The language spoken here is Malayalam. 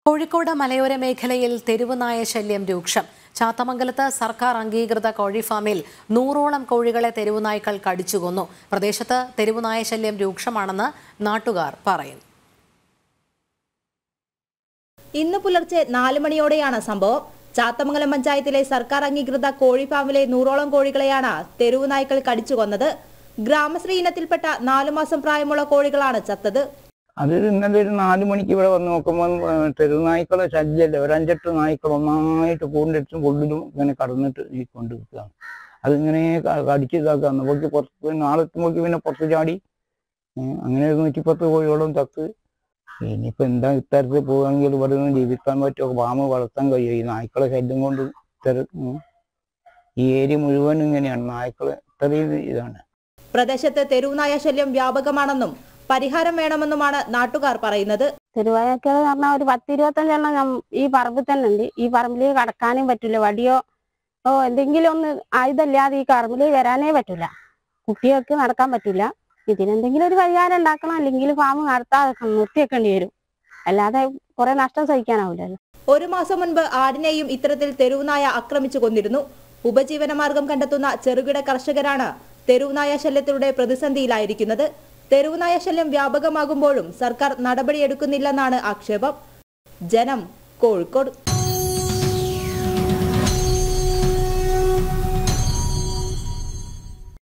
കോഴിക്കോട് മലയോര മേഖലയിൽ തെരുവ് നായ ശല്യം രൂക്ഷം ചാത്തമംഗലത്ത് സർക്കാർ അംഗീകൃത കോഴി ഫാമിൽ നൂറോളം കോഴികളെ തെരുവുനായ്ക്കൾ കടിച്ചുകൊന്നു പ്രദേശത്ത് തെരുവുനായ ശല്യം രൂക്ഷമാണെന്ന് നാട്ടുകാർ പറയുന്നു ഇന്ന് പുലർച്ചെ നാല് മണിയോടെയാണ് സംഭവം ചാത്തമംഗലം പഞ്ചായത്തിലെ സർക്കാർ അംഗീകൃത കോഴി ഫാമിലെ നൂറോളം കോഴികളെയാണ് തെരുവു നായ്ക്കൾ കടിച്ചു കൊന്നത് ഗ്രാമശ്രീ ഇനത്തിൽപ്പെട്ട നാലു മാസം പ്രായമുള്ള കോഴികളാണ് ചത്തത് അത് ഇന്നലെ ഒരു നാല് മണിക്ക് ഇവിടെ വന്ന് നോക്കുമ്പോൾ തെരുനായ്ക്കളെ ശല്യമല്ല ഒരു അഞ്ചെട്ട് നായ്ക്കൾ ഒന്നായിട്ട് കൂടിൻ്റെ ഉള്ളിലും ഇങ്ങനെ കടന്നിട്ട് ഈ കൊണ്ട് നിൽക്കുകയാണ് അതിങ്ങനെ ക- കടിച്ച് ഇതാക്കുക നമുക്ക് പുറത്ത് നാളെ എത്തുമ്പോഴേക്ക് പിന്നെ പുറത്ത് ചാടി ഏഹ് അങ്ങനെ ഒരു നൂറ്റിപ്പത്ത് കോഴിയോളം ചത്ത് ഇനിയിപ്പോ എന്താ ഇത്തരത്തിൽ പോവുകയാണെങ്കിൽ ഇവിടെ നിന്ന് ജീവിക്കാൻ പറ്റുമോ പാമ്പ് വളർത്താൻ കഴിയും ഈ നായ്ക്കളെ ശല്യം കൊണ്ട് ഇത്തര ഉം. ഈ ഏരിയ മുഴുവൻ ഇങ്ങനെയാണ് നായ്ക്കളെ ഇത്രയും ഇതാണ് പ്രദേശത്ത് തെരുവുനായ ശല്യം വ്യാപകമാണെന്നും പരിഹാരം വേണമെന്നുമാണ് നാട്ടുകാർ പറയുന്നത് തിരുവായക്കൽ എന്ന് പറഞ്ഞാൽ ഒരു പത്ത് ഇരുപത്തഞ്ചെണ്ണം നം- ഈ പറമ്പിൽ തന്നെ ഉണ്ട് ഈ പറമ്പിൽ കടക്കാനും പറ്റില്ല വടിയോ ഓ എന്തെങ്കിലും ഒന്ന് ആയുധമില്ലാതെ ഈ പറമ്പിൽ വരാനേ പറ്റില്ല കുട്ടികൾക്ക് നടക്കാൻ പറ്റില്ല ഇതിനെന്തെങ്കിലും ഒരു പരിഹാരം ഉണ്ടാക്കണം അല്ലെങ്കിൽ ഫാം നടത്താതെ നിർത്തിവെക്കേണ്ടി വരും അല്ലാതെ കുറെ നഷ്ടം സഹിക്കാനാവില്ലല്ലോ ഒരു മാസം മുൻപ് ആടിനെയും ഇത്തരത്തിൽ തെരുവുനായ ആക്രമിച്ചു കൊന്നിരുന്നു ഉപജീവന മാർഗം കണ്ടെത്തുന്ന ചെറുകിട കർഷകരാണ് തെരുവുനായ ശല്യത്തിലൂടെ പ്രതിസന്ധിയിലായിരിക്കുന്നത് തെരുവുനായ ശല്യം വ്യാപകമാകുമ്പോഴും സർക്കാർ നടപടിയെടുക്കുന്നില്ലെന്നാണ് ആക്ഷേപം ജനം കോഴിക്കോട്